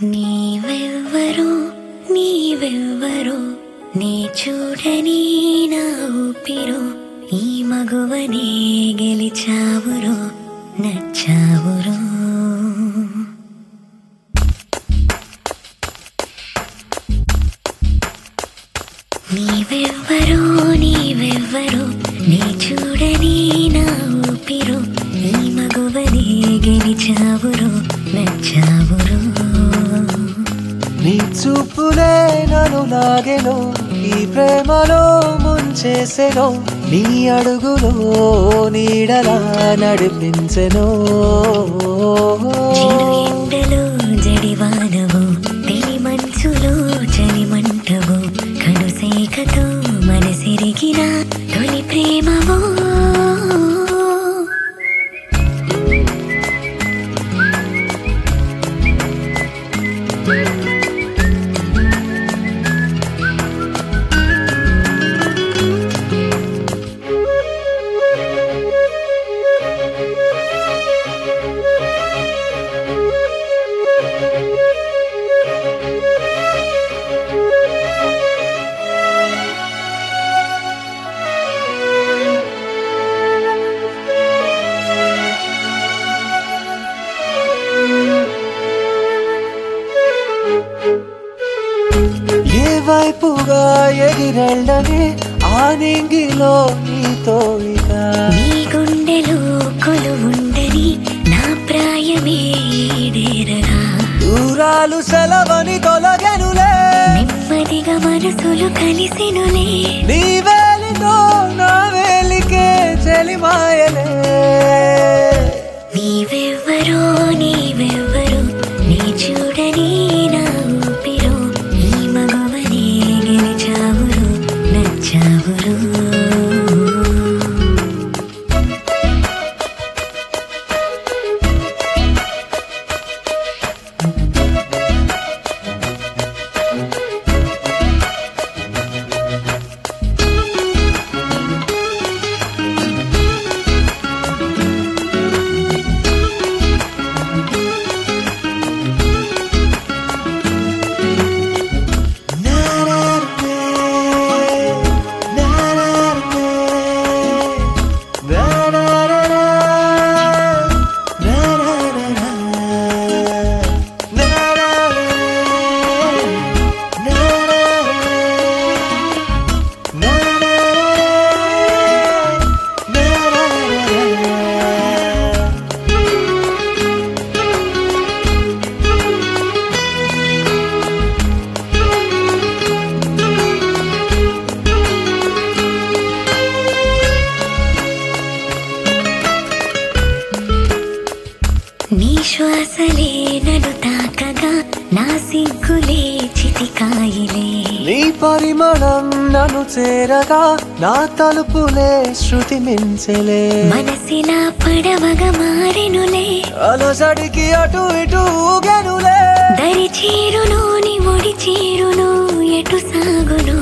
నీవెవ్వరో నీవెవ్వరో నీ చూడని నా ఊపిరో ఈ మగువనే గెలిచావురో నచ్చావురో నీవెవ్వరో నీవెవ్వరో నీ చూడని నా ఊపిరో ఈ మగువనే గెలిచావురో నచ్చావురో నీ చూపులే నన్ను లాగెను ఈ ప్రేమలో ముంచేసెను నీ అడుగులో నీడలా నడిపించెను చిరు ఎండలో జడివానవు తెలి మంచులో చలిమంటవు కనుసేకతో మనసిరిగిన తొలి ప్రేమవో ఏ వైపుగా ఎగిరెళ్ళని ఆ నింగిలో నీతో ఇక నీ గుండెలో కొలువుండని నా ప్రాయమే ఈడేరగా దూరాలు సెలవని తొలగెనులే నెమ్మదిగా మనసులు కలిసెనులే నీ వేలితో నా వేలికే చెలిమాయలే నీవెవ్వరో నీవెవ్వరో నీ చూడని నా ఊపిరో ఈ మగవనే గెలిచావురు నచ్చావురు నీ శ్వాసలే నన్ను తాకగా నా సిగ్గులే చితికాయిలే నీ పరిమళం నన్ను చేరగా నా తలుపులే శృతి మించలే మనసిలా పడవగా మారెనులే అలసడికి అటు ఇటు ఊగెనులే దరి చీరును నీ ఒడి చీరును ఎటు సాగును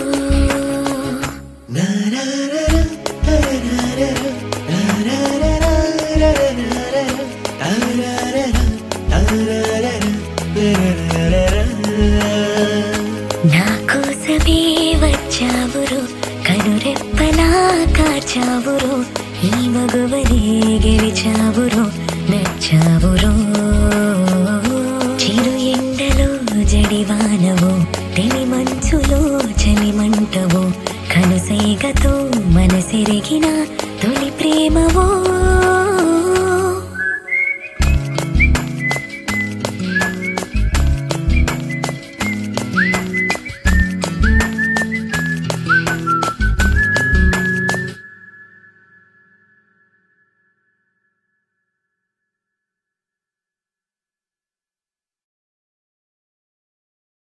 నా కోసమే వచ్చావురు కనురెప్పలా కాచావురు ఈ మగువనే గెలిచావురు నచ్చావురు చిరు ఎండలో జడివానవు తెలి మంచులో చలిమంటవు కనుసైగతో మనసిరిగిన తొలి ప్రేమవో